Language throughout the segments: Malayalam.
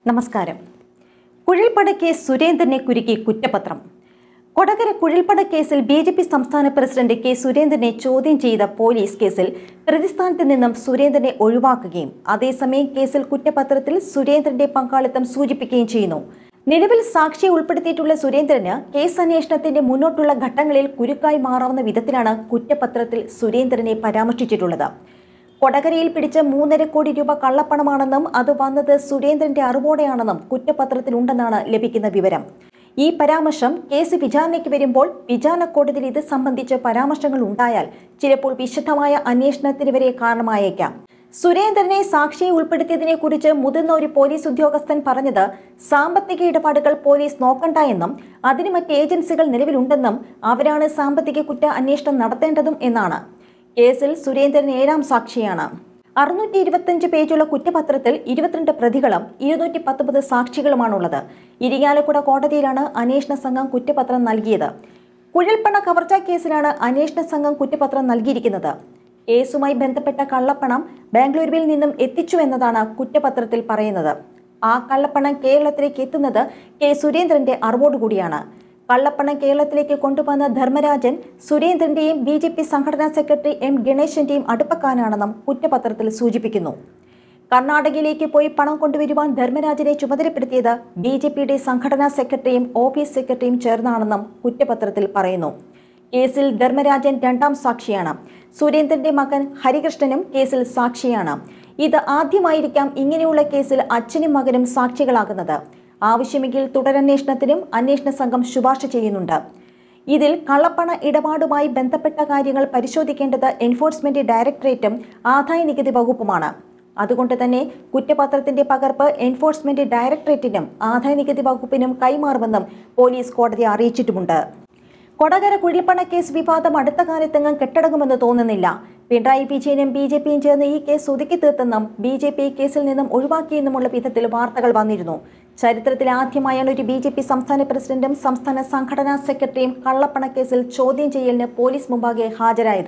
നമസ്കാരം കുഴൽപ്പട കേസ് സുരേന്ദ്രനെ കുരുക്കി കുറ്റപത്രം കൊടകര കുഴൽപ്പട കേസിൽ ബി ജെ പി സംസ്ഥാന പ്രസിഡന്റ് കെ സുരേന്ദ്രനെ ചോദ്യം ചെയ്ത പോലീസ് കേസിൽ പ്രതിസ്ഥാനത്ത് നിന്നും സുരേന്ദ്രനെ ഒഴിവാക്കുകയും അതേസമയം കേസിൽ കുറ്റപത്രത്തിൽ സുരേന്ദ്രന്റെ പങ്കാളിത്തം സൂചിപ്പിക്കുകയും ചെയ്യുന്നു നിലവിൽ സാക്ഷിയെ ഉൾപ്പെടുത്തിയിട്ടുള്ള സുരേന്ദ്രന് കേസ് അന്വേഷണത്തിന്റെ മുന്നോട്ടുള്ള ഘട്ടങ്ങളിൽ കുരുക്കായി മാറാവുന്ന വിധത്തിലാണ് കുറ്റപത്രത്തിൽ സുരേന്ദ്രനെ പരാമർശിച്ചിട്ടുള്ളത് കൊടകരയിൽ പിടിച്ച മൂന്നര കോടി രൂപ കള്ളപ്പണമാണെന്നും അത് വന്നത് സുരേന്ദ്രന്റെ അറിവോടെയാണെന്നും കുറ്റപത്രത്തിലുണ്ടെന്നാണ് ലഭിക്കുന്ന വിവരം ഈ പരാമർശം കേസ് വിചാരണയ്ക്ക് വരുമ്പോൾ വിചാരണ കോടതിയിൽ ഇത് സംബന്ധിച്ച് പരാമർശങ്ങൾ ഉണ്ടായാൽ ചിലപ്പോൾ വിശദമായ അന്വേഷണത്തിന് വരെ കാരണമായേക്കാം സുരേന്ദ്രനെ സാക്ഷിയെ ഉൾപ്പെടുത്തിയതിനെ കുറിച്ച് മുതിർന്ന ഒരു പോലീസ് ഉദ്യോഗസ്ഥൻ പറഞ്ഞത് സാമ്പത്തിക ഇടപാടുകൾ പോലീസ് നോക്കണ്ട എന്നും അതിന് മറ്റ് ഏജൻസികൾ നിലവിലുണ്ടെന്നും അവരാണ് സാമ്പത്തിക കുറ്റ അന്വേഷണം നടത്തേണ്ടതും എന്നാണ് കേസിൽ സുരേന്ദ്രൻ ഏഴാം സാക്ഷിയാണ് അറുന്നൂറ്റി ഇരുപത്തഞ്ച് പേജുള്ള കുറ്റപത്രത്തിൽ ഇരുപത്തിരണ്ട് പ്രതികളും ഇരുന്നൂറ്റി പത്തൊമ്പത് സാക്ഷികളുമാണുള്ളത് ഇരിങ്ങാലക്കുട കോടതിയിലാണ് അന്വേഷണ സംഘം കുറ്റപത്രം നൽകിയത് കുഴൽപ്പണ കവർച്ചാ കേസിലാണ് അന്വേഷണ സംഘം കുറ്റപത്രം നൽകിയിരിക്കുന്നത് കേസുമായി ബന്ധപ്പെട്ട കള്ളപ്പണം ബാംഗ്ലൂരുവിൽ നിന്നും എത്തിച്ചു എന്നതാണ് കുറ്റപത്രത്തിൽ പറയുന്നത് ആ കള്ളപ്പണം കേരളത്തിലേക്ക് എത്തുന്നത് കെ സുരേന്ദ്രന്റെ അറിവോടുകൂടിയാണ് കള്ളപ്പണം കേരളത്തിലേക്ക് കൊണ്ടുവന്ന ധർമ്മരാജൻ സുരേന്ദ്രന്റെയും ബി ജെ പി സംഘടനാ സെക്രട്ടറി എം ഗണേശന്റെയും അടുപ്പക്കാരാണെന്നും കുറ്റപത്രത്തിൽ സൂചിപ്പിക്കുന്നു കർണാടകയിലേക്ക് പോയി പണം കൊണ്ടുവരുവാൻ ധർമ്മരാജനെ ചുമതലപ്പെടുത്തിയത് ബി ജെ പിയുടെ സംഘടനാ സെക്രട്ടറിയും ഓഫീസ് സെക്രട്ടറിയും ചേർന്നാണെന്നും കുറ്റപത്രത്തിൽ പറയുന്നു കേസിൽ ധർമ്മരാജൻ രണ്ടാം സാക്ഷിയാണ് സുരേന്ദ്രന്റെ മകൻ ഹരികൃഷ്ണനും കേസിൽ സാക്ഷിയാണ് ഇത് ആദ്യമായിരിക്കാം ഇങ്ങനെയുള്ള കേസിൽ അച്ഛനും മകനും സാക്ഷികളാകുന്നത് ആവശ്യമെങ്കിൽ തുടരന്വേഷണത്തിനും അന്വേഷണ സംഘം ശുപാർശ ചെയ്യുന്നുണ്ട് ഇതിൽ കള്ളപ്പണ ഇടപാടുമായി ബന്ധപ്പെട്ട കാര്യങ്ങൾ പരിശോധിക്കേണ്ടത് എൻഫോഴ്സ്മെന്റ് ഡയറക്ടറേറ്റും ആദായ നികുതി വകുപ്പുമാണ് അതുകൊണ്ട് തന്നെ കുറ്റപത്രത്തിന്റെ പകർപ്പ് എൻഫോഴ്സ്മെന്റ് ഡയറക്ടറേറ്റിനും ആദായ നികുതി വകുപ്പിനും കൈമാറുമെന്നും പോലീസ് കോടതിയെ അറിയിച്ചിട്ടുമുണ്ട് കൊടകര കുഴൽപ്പണ കേസ് വിവാദം അടുത്ത കാലത്തെങ്ങും കെട്ടടങ്ങുമെന്ന് തോന്നുന്നില്ല പിണറായി വിജയനും ബി ജെ പിയും ചേർന്ന് ഈ കേസ് ഒതുക്കി തീർത്തെന്നും ബി ജെ പി കേസിൽ നിന്നും ഒഴിവാക്കിയെന്നുമുള്ള വിധത്തിൽ വാർത്തകൾ വന്നിരുന്നു ചരിത്രത്തിൽ ആദ്യമായാണ് ഒരു ബി ജെ പി സംസ്ഥാന പ്രസിഡന്റും സംസ്ഥാന സംഘടനാ സെക്രട്ടറിയും കള്ളപ്പണ കേസിൽ ചോദ്യം ചെയ്യലിന് പോലീസ് മുമ്പാകെ ഹാജരായത്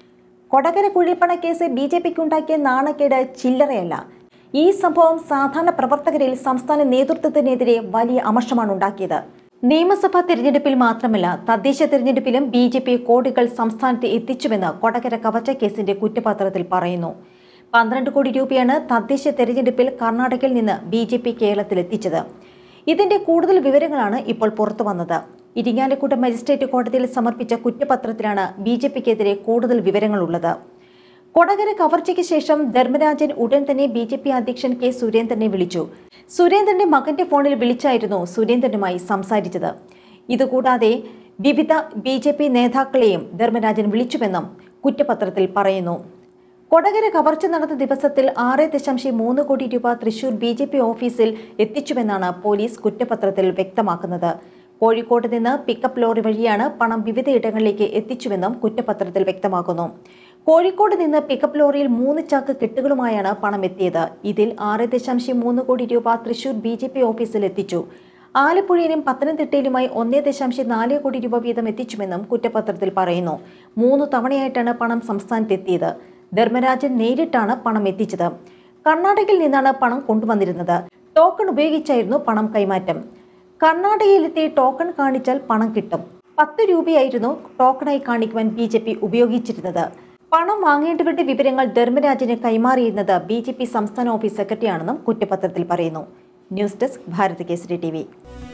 കൊടകര കുഴൽപ്പണ കേസ് ബി ജെ പിക്ക് ഉണ്ടാക്കിയ നാണക്കേട് ചില്ലറയല്ല ഈ സംഭവം സാധാരണ പ്രവർത്തകരിൽ സംസ്ഥാന നേതൃത്വത്തിനെതിരെ വലിയ അമർഷമാണ് ഉണ്ടാക്കിയത് നിയമസഭാ തിരഞ്ഞെടുപ്പിൽ മാത്രമല്ല തദ്ദേശ തിരഞ്ഞെടുപ്പിലും ബി ജെ പി കോടികൾ സംസ്ഥാനത്ത് എത്തിച്ചുവെന്ന് കൊടകര കവച കേസിന്റെ കുറ്റപത്രത്തിൽ പറയുന്നു പന്ത്രണ്ട് കോടി രൂപയാണ് തദ്ദേശ തെരഞ്ഞെടുപ്പിൽ കർണാടകയിൽ നിന്ന് ബി ജെ പി കേരളത്തിൽ എത്തിച്ചത് ഇതിന്റെ കൂടുതൽ വിവരങ്ങളാണ് ഇപ്പോൾ പുറത്തു വന്നത് ഇരിങ്ങാലക്കുട മജിസ്ട്രേറ്റ് കോടതിയിൽ സമർപ്പിച്ച കുറ്റപത്രത്തിലാണ് ബി ജെ പിക്കെതിരെ കൂടുതൽ വിവരങ്ങളുള്ളത് കൊടകര കവർച്ചയ്ക്ക് ശേഷം ധർമ്മരാജൻ ഉടൻ തന്നെ ബി ജെ പി അധ്യക്ഷൻ കെ സുരേന്ദ്രനെ വിളിച്ചു സുരേന്ദ്രന്റെ മകന്റെ ഫോണിൽ വിളിച്ചായിരുന്നു സുരേന്ദ്രനുമായി സംസാരിച്ചത് ഇതുകൂടാതെ വിവിധ ബി ജെ പി നേതാക്കളെയും ധർമ്മരാജൻ വിളിച്ചുവെന്നും കുറ്റപത്രത്തിൽ പറയുന്നു കൊടകര കവർച്ച നടന്ന ദിവസത്തിൽ ആറ് ദശാംശം മൂന്ന് കോടി രൂപ തൃശൂർ ബി ജെ പി ഓഫീസിൽ എത്തിച്ചുവെന്നാണ് പോലീസ് കുറ്റപത്രത്തിൽ വ്യക്തമാക്കുന്നത് കോഴിക്കോട് നിന്ന് പിക്കപ്പ് ലോറി വഴിയാണ് പണം വിവിധയിടങ്ങളിലേക്ക് എത്തിച്ചുവെന്നും കുറ്റപത്രത്തിൽ വ്യക്തമാക്കുന്നു കോഴിക്കോട് നിന്ന് പിക്കപ്പ് ലോറിയിൽ മൂന്ന് ചാക്ക് കെട്ടുകളുമായാണ് പണം എത്തിയത് ഇതിൽ ആറ് ദശാംശം മൂന്ന് കോടി രൂപ തൃശൂർ ബി ജെ പി ഓഫീസിൽ എത്തിച്ചു ആലപ്പുഴയിലും പത്തനംതിട്ടയിലുമായി ഒന്നേ ദശാംശം നാല് കോടി രൂപ വീതം എത്തിച്ചുവെന്നും കുറ്റപത്രത്തിൽ പറയുന്നു മൂന്ന് തവണയായിട്ടാണ് പണം സംസ്ഥാനത്തെത്തിയത് ധർമ്മരാജൻ നേരിട്ടാണ് പണം എത്തിച്ചത് കർണാടകയിൽ നിന്നാണ് പണം കൊണ്ടുവന്നിരുന്നത് ടോക്കൺ ഉപയോഗിച്ചായിരുന്നു പണം കൈമാറ്റം കർണാടകയിലെത്തി ടോക്കൺ കാണിച്ചാൽ പണം കിട്ടും പത്ത് രൂപയായിരുന്നു ടോക്കണായി കാണിക്കുവാൻ ബി ജെ പി ഉപയോഗിച്ചിരുന്നത് പണം വാങ്ങേണ്ടവരുടെ വിവരങ്ങൾ ധർമ്മരാജന് കൈമാറിയിരുന്നത് ബി ജെ പി സംസ്ഥാന ഓഫീസ് സെക്രട്ടറിയാണെന്നും കുറ്റപത്രത്തിൽ പറയുന്നു news desk Bharat Kesari T